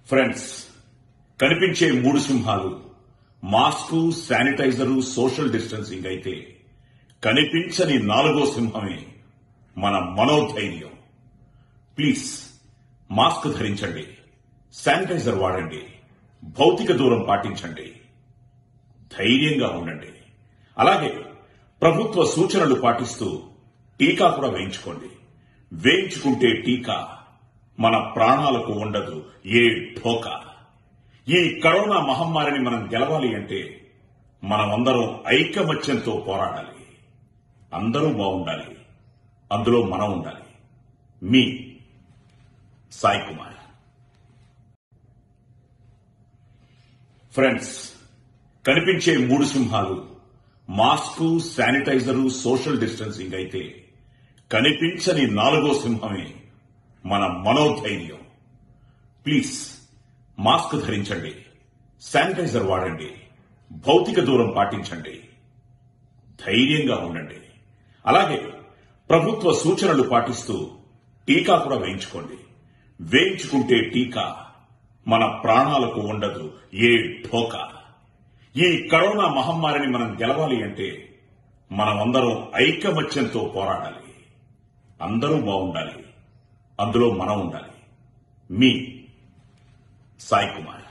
friends కనిపించే మూడు సింహాలు మాస్కు శానిటైజరు సోషల్ డిస్టెన్సింగ్ అయితే కనిపించని నాలుగో సింహమే మన మనోధైర్యం ప్లీజ్ మాస్క్ ధరించండి శానిటైజర్ వాడండి భౌతిక దూరం పాటించండి ధైర్యంగా ఉండండి అలాగే ప్రభుత్వ సూచనలు పాటిస్తూ టీకా కూడా వేయించుకోండి వేయించుకుంటే టీకా మన ప్రాణాలకు ఉండదు ఏ ఢోకా ఈ కరోనా మహమ్మారిని మనం గెలవాలి అంటే మనమందరం ఐకమత్యంతో పోరాడాలి అందరూ బాగుండాలి అందులో మనం ఉండాలి మీ సాయి కుమార్ ఫ్రెండ్స్ కనిపించే మూడు సింహాలు మాస్కు శానిటైజరు సోషల్ డిస్టెన్సింగ్ అయితే కనిపించని నాలుగో సింహమే మన మనోధైర్యం ప్లీజ్ మాస్క్ ధరించండి శానిటైజర్ వాడండి భౌతిక దూరం పాటించండి ధైర్యంగా ఉండండి అలాగే ప్రభుత్వ సూచనలు పాటిస్తూ టీకా కూడా వేయించుకోండి వేయించుకుంటే టీకా మన ప్రాణాలకు ఉండదు ఏ ఢోకా ఈ కరోనా మహమ్మారిని మనం గెలవాలి అంటే మనమందరం ఐకమత్యంతో పోరాడాలి అందరూ బాగుండాలి అందులో మనం ఉండాలి మీ సాయి కుమార్